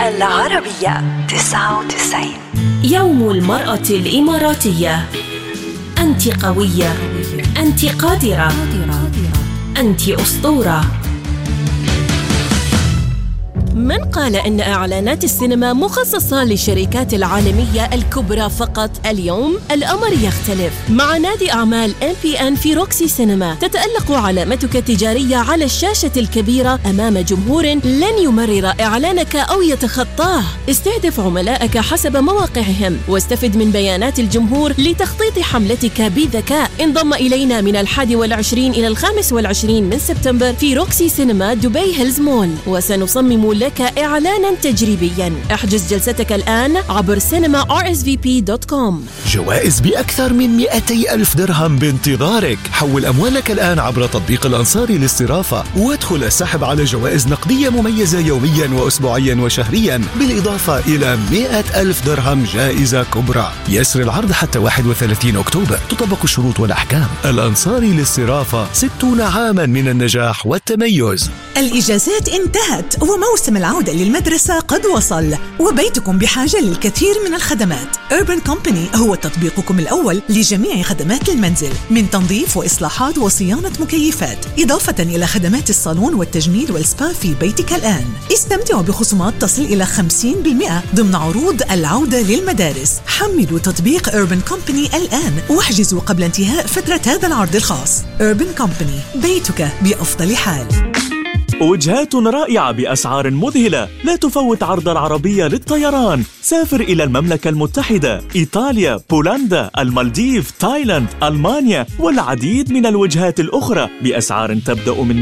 العربية 99 يوم المرأة الإماراتية أنت قوية أنت قادرة أنت أسطورة من قال إن إعلانات السينما مخصصة للشركات العالمية الكبرى فقط اليوم الأمر يختلف مع نادي أعمال ام بي ان في روكسي سينما تتألق علامتك التجارية على الشاشة الكبيرة أمام جمهور لن يمرر إعلانك أو يتخطاه استهدف عملائك حسب مواقعهم واستفد من بيانات الجمهور لتخطيط حملتك بذكاء انضم إلينا من الحادي والعشرين إلى الخامس والعشرين من سبتمبر في روكسي سينما دبي هيلز مول وسنصمم لك إعلانا تجريبيا احجز جلستك الآن عبر سينما rsvp.com جوائز بأكثر من 200 ألف درهم بانتظارك حول أموالك الآن عبر تطبيق الأنصاري للصرافة وادخل السحب على جوائز نقدية مميزة يوميا وأسبوعيا وشهريا بالإضافة إلى 100 ألف درهم جائزة كبرى يسر العرض حتى 31 أكتوبر تطبق الشروط والأحكام الأنصاري للصرافة 60 عاما من النجاح والتميز الإجازات انتهت وموسم العودة للمدرسة قد وصل وبيتكم بحاجة للكثير من الخدمات Urban Company هو تطبيقكم الأول لجميع خدمات المنزل من تنظيف وإصلاحات وصيانة مكيفات إضافة إلى خدمات الصالون والتجميل والسبا في بيتك الآن استمتعوا بخصومات تصل إلى 50% ضمن عروض العودة للمدارس حملوا تطبيق Urban Company الآن واحجزوا قبل انتهاء فترة هذا العرض الخاص Urban Company بيتك بأفضل حال وجهات رائعة بأسعار مذهلة لا تفوت عرض العربية للطيران سافر إلى المملكة المتحدة إيطاليا بولندا المالديف تايلاند ألمانيا والعديد من الوجهات الأخرى بأسعار تبدأ من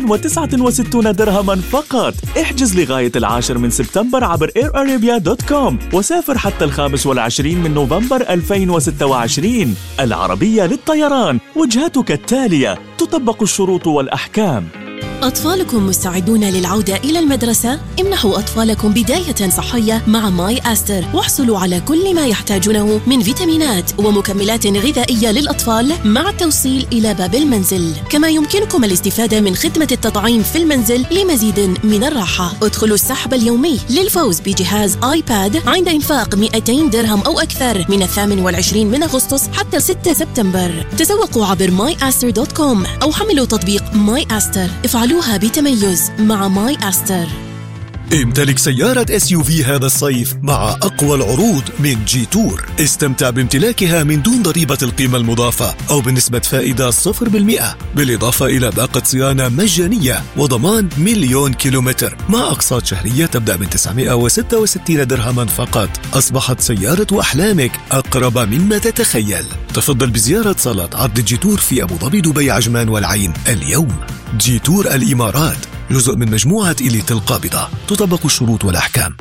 269 درهما فقط احجز لغاية العاشر من سبتمبر عبر airarabia.com وسافر حتى الخامس والعشرين من نوفمبر 2026 العربية للطيران وجهتك التالية تطبق الشروط والأحكام أطفالكم مستعدون للعودة إلى المدرسة؟ امنحوا أطفالكم بداية صحية مع ماي أستر واحصلوا على كل ما يحتاجونه من فيتامينات ومكملات غذائية للأطفال مع التوصيل إلى باب المنزل كما يمكنكم الاستفادة من خدمة التطعيم في المنزل لمزيد من الراحة ادخلوا السحب اليومي للفوز بجهاز آيباد عند إنفاق 200 درهم أو أكثر من الثامن والعشرين من أغسطس حتى 6 سبتمبر تسوقوا عبر myaster.com أو حملوا تطبيق ماي أستر افعلوا افعلوها بتميز مع ماي أستر امتلك سيارة اس يو في هذا الصيف مع أقوى العروض من جي تور استمتع بامتلاكها من دون ضريبة القيمة المضافة أو بنسبة فائدة 0% بالإضافة إلى باقة صيانة مجانية وضمان مليون كيلومتر مع أقساط شهرية تبدأ من 966 درهما فقط أصبحت سيارة أحلامك أقرب مما تتخيل تفضل بزيارة صالة عرض جي تور في أبو ظبي دبي عجمان والعين اليوم جي تور الإمارات جزء من مجموعة إليت القابضة تطبق الشروط والأحكام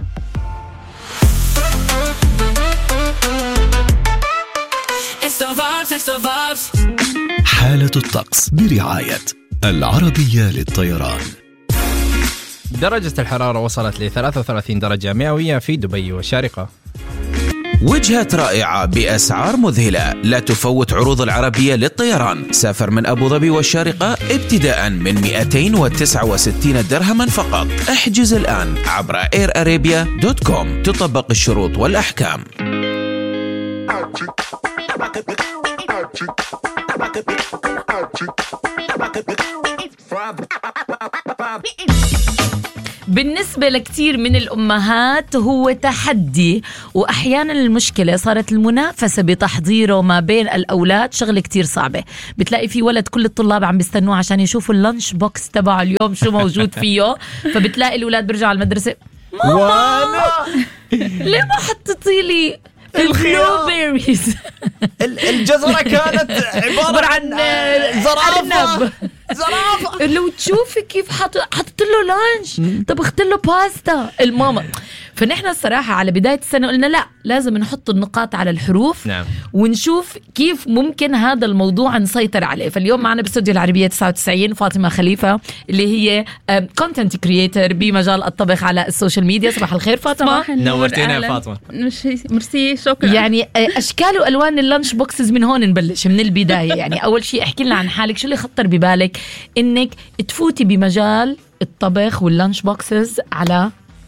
حالة الطقس برعاية العربية للطيران درجة الحرارة وصلت ل 33 درجة مئوية في دبي والشارقة وجهة رائعة بأسعار مذهلة لا تفوت عروض العربية للطيران سافر من أبو ظبي والشارقة ابتداء من 269 درهما فقط احجز الآن عبر airarabia.com تطبق الشروط والأحكام بالنسبة لكثير من الأمهات هو تحدي وأحيانا المشكلة صارت المنافسة بتحضيره ما بين الأولاد شغلة كتير صعبة بتلاقي في ولد كل الطلاب عم بيستنوه عشان يشوفوا اللانش بوكس تبع اليوم شو موجود فيه فبتلاقي الأولاد بيرجعوا على المدرسة ماما ليه ما حطيتي لي البلو بيريز الجزرة كانت عبارة عن زرافة زرافه لو تشوفي كيف حط حطت له لانش طبخت له باستا الماما فنحن الصراحه على بدايه السنه قلنا لا لازم نحط النقاط على الحروف نعم. ونشوف كيف ممكن هذا الموضوع نسيطر عليه فاليوم معنا باستوديو العربيه 99 فاطمه خليفه اللي هي كونتنت كرييتر بمجال الطبخ على السوشيال ميديا صباح الخير فاطمه نورتينا يا فاطمه ميرسي شكرا يعني اشكال والوان اللانش بوكسز من هون نبلش من البدايه يعني اول شيء احكي لنا عن حالك شو اللي خطر ببالك انك تفوتي بمجال الطبخ واللانش بوكسز على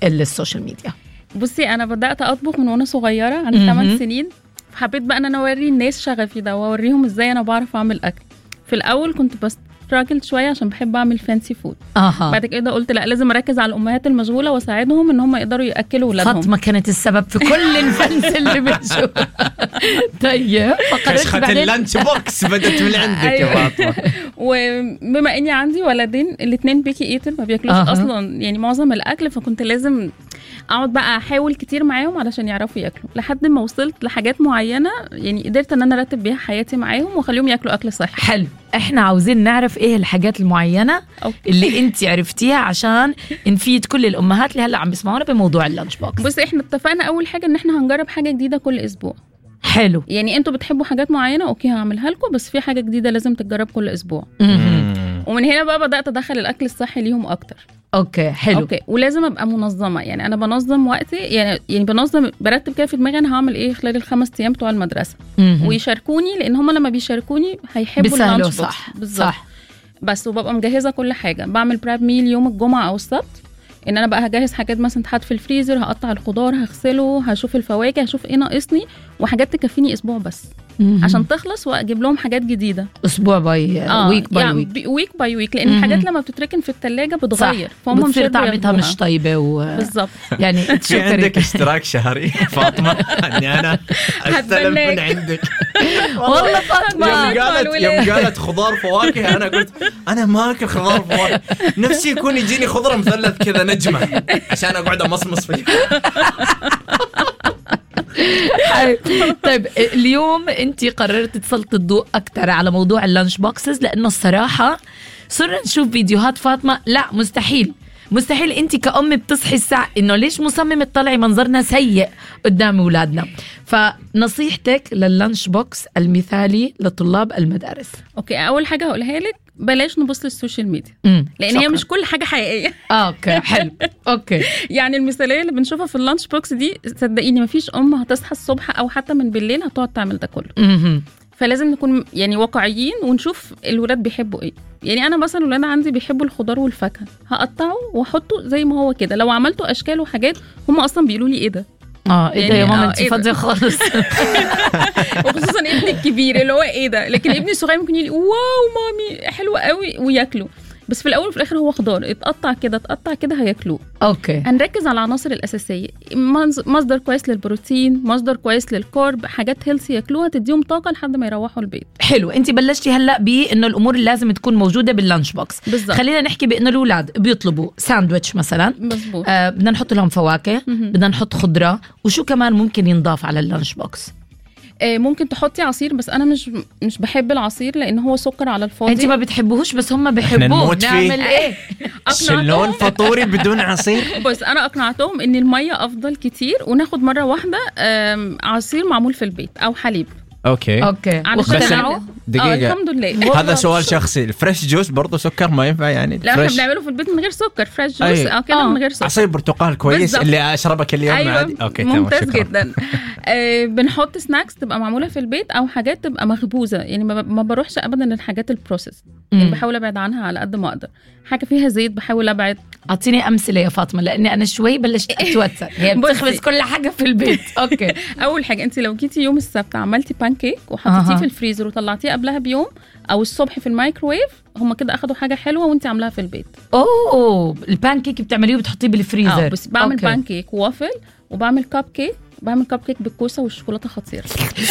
السوشيال ميديا بصي انا بدات اطبخ من وانا صغيره عندي مهم. 8 سنين فحبيت بقى ان انا اوري الناس شغفي ده واوريهم ازاي انا بعرف اعمل اكل في الاول كنت بستراجل شويه عشان بحب اعمل فانسي فود اها بعد كده قلت لا لازم اركز على الامهات المشغوله واساعدهم ان هم يقدروا ياكلوا اولادهم فاطمه كانت السبب في كل الفنس اللي بنشوفه طيب فقررت كشخة بعدين اللانش بوكس بدت من عندك يا أيوة. فاطمه وبما اني عندي ولدين الاثنين بيكي ايتر ما بياكلوش أها. أه. اصلا يعني معظم الاكل فكنت لازم اقعد بقى احاول كتير معاهم علشان يعرفوا ياكلوا لحد ما وصلت لحاجات معينه يعني قدرت ان انا ارتب بيها حياتي معاهم واخليهم ياكلوا اكل صحي حلو احنا عاوزين نعرف ايه الحاجات المعينه أوكي. اللي انت عرفتيها عشان نفيد كل الامهات اللي هلا عم بيسمعونا بموضوع اللانش بوكس بصي احنا اتفقنا اول حاجه ان احنا هنجرب حاجه جديده كل اسبوع حلو يعني انتوا بتحبوا حاجات معينه اوكي هعملها لكم بس في حاجه جديده لازم تتجرب كل اسبوع مهم. ومن هنا بقى بدات ادخل الاكل الصحي ليهم اكتر اوكي حلو اوكي ولازم ابقى منظمه يعني انا بنظم وقتي يعني يعني بنظم برتب كده في دماغي انا هعمل ايه خلال الخمس ايام بتوع المدرسه مهم. ويشاركوني لان هم لما بيشاركوني هيحبوا بيسهلوا اللانش بوكس. صح بالظبط صح بس وببقى مجهزه كل حاجه بعمل براب ميل يوم الجمعه او السبت ان انا بقى هجهز حاجات مثلا تتحط في الفريزر هقطع الخضار هغسله هشوف الفواكه هشوف ايه ناقصني وحاجات تكفيني اسبوع بس مهم. عشان تخلص واجيب لهم حاجات جديده اسبوع باي ويك باي ويك ويك باي ويك لان مهم. الحاجات لما بتتركن في الثلاجه بتغير فهم مش بتصير هيقدروا طعمتها ياخدوها. مش طيبه و بالظبط يعني في تشكري عندك اشتراك شهري فاطمه اني انا استلم هتبناك. من عندك والله فاطمه يوم قالت الولاد. يوم قالت خضار فواكه انا قلت انا ما اكل خضار فواكه نفسي يكون يجيني خضره مثلث كذا نجمه عشان اقعد امصمص فيه حلو. طيب اليوم انت قررت تسلطي الضوء اكثر على موضوع اللانش بوكسز لانه الصراحه صرنا نشوف فيديوهات فاطمه لا مستحيل مستحيل انت كأم بتصحي الساعة انه ليش مصممة تطلعي منظرنا سيء قدام اولادنا فنصيحتك لللانش بوكس المثالي لطلاب المدارس اوكي اول حاجه هقولها لك بلاش نبص للسوشيال ميديا امم لان هي مش كل حاجه حقيقيه اوكي حلو اوكي يعني المثاليه اللي بنشوفها في اللانش بوكس دي صدقيني مفيش ام هتصحى الصبح او حتى من بالليل هتقعد تعمل ده كله مهم. فلازم نكون يعني واقعيين ونشوف الولاد بيحبوا ايه يعني انا مثلا الولاد عندي بيحبوا الخضار والفاكهه هقطعه واحطه زي ما هو كده لو عملته اشكال وحاجات هم اصلا بيقولوا لي ايه ده اه ايه ده يا يعني ماما آه، انت إيه ده؟ فاضيه خالص وخصوصا ابني الكبير اللي هو ايه ده لكن ابني الصغير ممكن يقول لي واو مامي حلو قوي وياكله بس في الاول وفي الاخر هو خضار اتقطع كده اتقطع كده هياكلوه اوكي هنركز على العناصر الاساسيه منز- مصدر كويس للبروتين مصدر كويس للكارب حاجات هيلثي ياكلوها تديهم طاقه لحد ما يروحوا البيت حلو انت بلشتي هلا بانه الامور اللي لازم تكون موجوده باللانش بوكس بالظبط. خلينا نحكي بانه الاولاد بيطلبوا ساندويتش مثلا مظبوط آه بدنا نحط لهم فواكه مهم. بدنا نحط خضره وشو كمان ممكن ينضاف على اللانش بوكس آه ممكن تحطي عصير بس انا مش مش بحب العصير لان هو سكر على الفاضي انت ما بتحبوهوش بس هم بيحبوه نموت فيه. نعمل ايه شلون فطوري بدون عصير بص انا اقنعتهم ان الميه افضل كتير وناخد مره واحده آم، عصير معمول في البيت او حليب اوكي اوكي علشان واقتنعوا اه دقيقه الحمد لله هذا سؤال شخصي الفريش جوس برضه سكر ما ينفع يعني لا احنا فريش بنعمله في البيت من غير سكر فريش جوس أي. او كده آه. من غير سكر عصير برتقال كويس بالظبط. اللي اشربه كل يوم ايوه عادي اوكي تمام ممتاز شكرا جدا آه بنحط سناكس تبقى معموله في البيت او حاجات تبقى مخبوزه يعني ما, ما بروحش ابدا للحاجات البروسيس يعني مم. بحاول ابعد عنها على قد ما اقدر حاجه فيها زيت بحاول ابعد اعطيني امثله يا فاطمه لاني انا شوي بلشت اتوتر هي بصي. بتخبز كل حاجه في البيت اوكي اول حاجه انت لو جيتي يوم السبت عملتي بانكيك وحطيتيه أها. في الفريزر وطلعتيه قبلها بيوم او الصبح في الميكروويف هم كده اخدوا حاجه حلوه وانت عاملاها في البيت اوه البان كيك بتعمليه وبتحطيه اه بالفريزر بس بعمل أوكي. بانكيك وافل وبعمل كاب كيك بعمل كاب كيك بالكوسه والشوكولاته خطير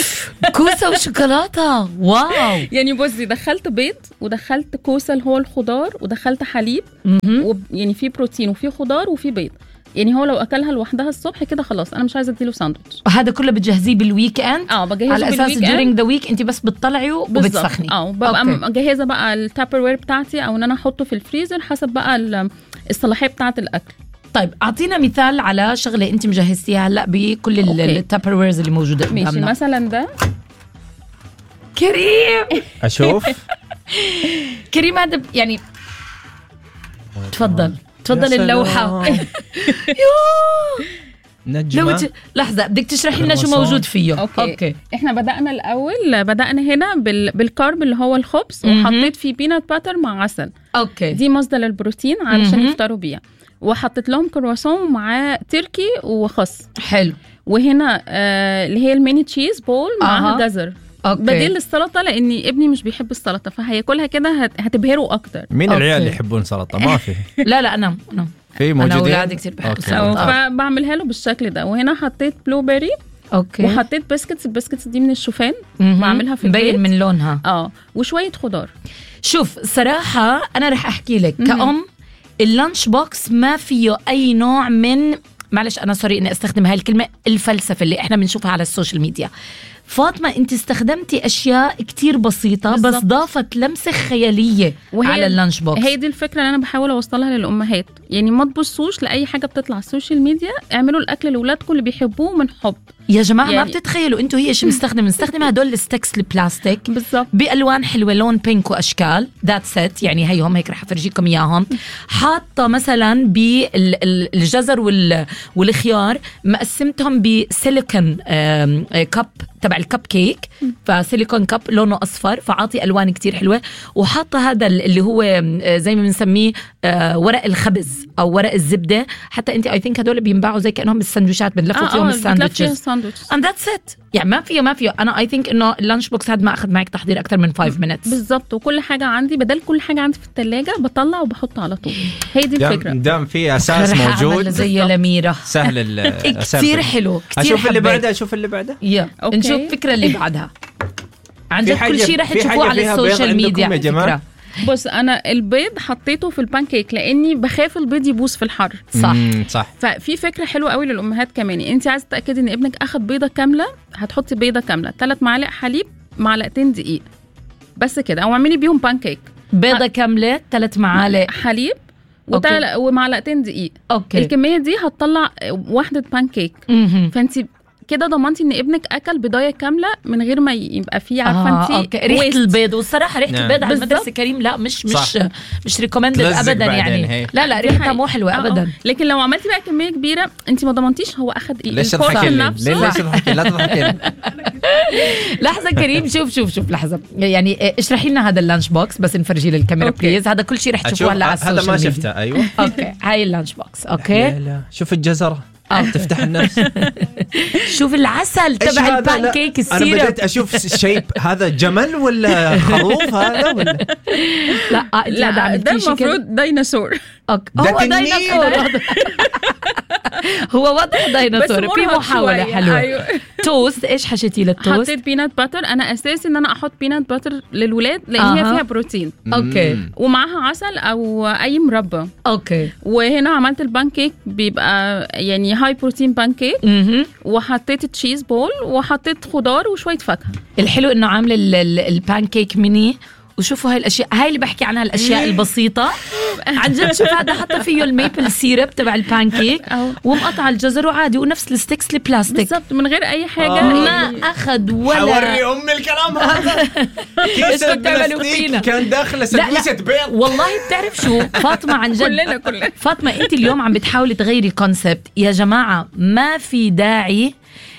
كوسه وشوكولاته واو يعني بصي دخلت بيض ودخلت كوسه اللي هو الخضار ودخلت حليب مهم. وب... يعني في بروتين وفي خضار وفي بيض يعني هو لو اكلها لوحدها الصبح كده خلاص انا مش عايزه اديله ساندوتش هذا كله بتجهزيه بالويك اند اه بجهزه على اساس بالويك during إند. ذا ويك انت بس بتطلعي بالظبط. وبتسخني اه ببقى أوكي. مجهزه بقى التابر وير بتاعتي او ان انا احطه في الفريزر حسب بقى ال- الصلاحيه بتاعه الاكل طيب اعطينا مثال على شغله انت مجهزتيها هلا بكل أوكي. التابر ويرز اللي موجوده ماشي قدامنا مثلا ده كريم اشوف كريم هذا ب- يعني تفضل تفضل يا سلام. اللوحه يوه. لو نجمه ت... لحظه بدك تشرحي لنا شو كرواسون. موجود فيه أوكي. اوكي احنا بدانا الاول بدانا هنا بال... بالكارب اللي هو الخبز مهم. وحطيت فيه بينات باتر مع عسل اوكي دي مصدر البروتين علشان مهم. يفطروا بيها وحطيت لهم كرواسون معاه تركي وخس حلو وهنا آه اللي هي الميني تشيز بول معاها أها. جزر اوكي بديل للسلطه لاني ابني مش بيحب السلطه فهياكلها كده هت- هتبهره اكتر مين أوكي. العيال اللي يحبون سلطه ما في لا لا انا انا في انا موجودين اولادي كثير بحبوا أوكي. السلطه آه. فبعملها له بالشكل ده وهنا حطيت بلو بيري اوكي وحطيت بسكتس البسكتس دي من الشوفان مهم. بعملها في البيت. مبين من لونها اه وشويه خضار شوف صراحة أنا رح أحكي لك مهم. كأم اللانش بوكس ما فيه أي نوع من معلش أنا سوري إني أستخدم هاي الكلمة الفلسفة اللي إحنا بنشوفها على السوشيال ميديا فاطمة أنت استخدمتي أشياء كتير بسيطة بس بالظبط. ضافت لمسة خيالية وهي- على اللانش بوكس هي دي الفكره اللي انا بحاول اوصلها للامهات يعني ما تبصوش لاي حاجه بتطلع على السوشيال ميديا اعملوا الاكل لاولادكم اللي بيحبوه من حب يا جماعة ما يعني- بتتخيلوا أنتوا هي شو بنستخدم بنستخدم هدول الستكس البلاستيك بالظبط بالوان حلوه لون بينك واشكال ذات سيت يعني هيهم هيك رح افرجيكم اياهم حاطه مثلا بالجزر وال والخيار مقسمتهم بسيليكون آم، آه، كب تبع الكب كيك فسيليكون كب لونه اصفر فعاطي الوان كتير حلوه وحاطه هذا اللي هو آه، زي ما بنسميه آه، ورق الخبز او ورق الزبده حتى انت اي ثينك هدول بينباعوا زي كانهم السندويشات بنلفوا فيهم بتلف فيها الساندويتشز الساندوتش and that's it يعني ما فيه ما فيه انا اي ثينك انه اللانش بوكس هذا ما اخذ معك تحضير اكثر من 5 minutes بالظبط وكل حاجه عندي بدل كل حاجه عندي في الثلاجه بطلع وبحط على طول هي دي دام, الفكره دام في اساس رح أعمل موجود زي الاميره سهل ال- كثير أسافر. حلو كثير اشوف اللي حبيت. بعده اشوف اللي بعده يا أوكي. نشوف الفكره اللي بعدها عن في جد كل حاجة- شيء رح في تشوفوه حاجة على فيها بيض السوشيال عندكم ميديا يا على جماعة؟ فكرة. بص انا البيض حطيته في البانكيك لاني بخاف البيض يبوظ في الحر صح مم، صح ففي فكره حلوه قوي للامهات كمان يعني انت عايزه تتاكدي ان ابنك اخد بيضه كامله هتحطي بيضه كامله ثلاث معالق حليب معلقتين دقيق بس كده او اعملي بيهم بانكيك بيضه كامله ثلاث معالق حليب أوكي. وتل... ومعلقتين دقيق اوكي الكميه دي هتطلع واحده بانكيك مهم. فانت كده ضمنتي ان ابنك اكل بضايه كامله من غير ما يبقى فيه عارفه آه، انت اوكي ريحه البيض والصراحه ريحه نعم. البيض على بالظبط. المدرسه كريم لا مش مش صح. مش ريكومندد تلزق ابدا بعدين يعني هي. لا لا دي ريحتها حقيقة. مو حلوه آه، آه. ابدا لكن لو عملتي بقى كميه كبيره انت ما ضمنتيش هو اخد ايه ليش البورشن تضحكي لي؟ نفسه. ليه- ليش تضحكي لا تضحكي لي. لحظه كريم شوف شوف شوف لحظه يعني إيه، اشرحي لنا هذا اللانش بوكس بس نفرجيه للكاميرا أوكي. بليز هذا كل شيء رح أشوف تشوفوه هلا على السوشيال هذا ما ميديا. شفته ايوه اوكي هاي اللانش بوكس لا اوكي لا شوف الجزره أوكي. تفتح النفس شوف العسل إيش تبع هذا؟ البان لا، كيك انا السيرب بديت اشوف شيب هذا جمل ولا خروف هذا ولا لا آه، أنت هذا لا عم ده تمشي كده؟ المفروض ديناصور أوكي. ده هو تنين. ديناصور هو واضح بس ديناصور في مرهق محاولة شوية. حلوة أيوة. توست ايش حشيتي للتوست؟ حطيت بينات باتر انا اساسي ان انا احط بينات باتر للولاد لان هي أها. فيها بروتين اوكي مم. ومعاها عسل او اي مربى اوكي وهنا عملت البان كيك بيبقى يعني هاي بروتين بان كيك مهم. وحطيت تشيز بول وحطيت خضار وشويه فاكهه الحلو انه عامله ال- ال- البان كيك ميني وشوفوا هاي الاشياء هاي اللي بحكي عنها الاشياء البسيطه عن جد شوف هذا حتى فيه الميبل سيرب تبع البان كيك أو. ومقطع الجزر وعادي ونفس الستيكس البلاستيك بالظبط من غير اي حاجه آه. ما اخذ ولا حوري ام الكلام هذا كيس إيش بتعملوا البلاستيك فينا؟ كان داخله سندويشة بيض والله بتعرف شو فاطمه عن جد كلنا كلنا فاطمه انت اليوم عم بتحاولي تغيري الكونسبت يا جماعه ما في داعي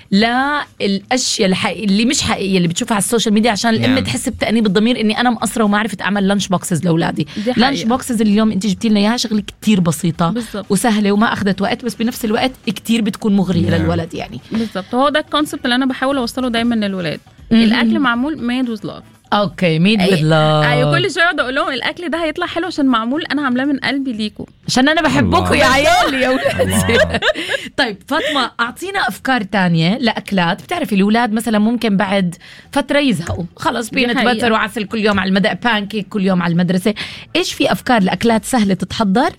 للاشياء الحقيقية اللي مش حقيقيه اللي بتشوفها على السوشيال ميديا عشان الام نعم. تحس بتانيب الضمير اني انا مقصره وما عرفت اعمل لانش بوكسز لاولادي دي حقيقة. لانش بوكسز اللي اليوم انت جبتي لنا اياها شغله كتير بسيطه بالظبط. وسهله وما اخذت وقت بس بنفس الوقت كتير بتكون مغريه نعم. للولد يعني بالظبط هو ده الكونسبت اللي انا بحاول اوصله دايما للولاد مهم. الاكل معمول ميد وذ لاف اوكي ميد وذ ايوه كل شويه اقعد اقول لهم الاكل ده هيطلع حلو عشان معمول انا عاملاه من قلبي ليكم عشان انا بحبكم الله. يا عيالي يا ولادي الله. طيب فاطمه اعطينا افكار تانية لاكلات بتعرفي الاولاد مثلا ممكن بعد فتره يزهقوا خلص بينت حقيقة. بتر وعسل كل يوم على المدى بانكيك كل يوم على المدرسه ايش في افكار لاكلات سهله تتحضر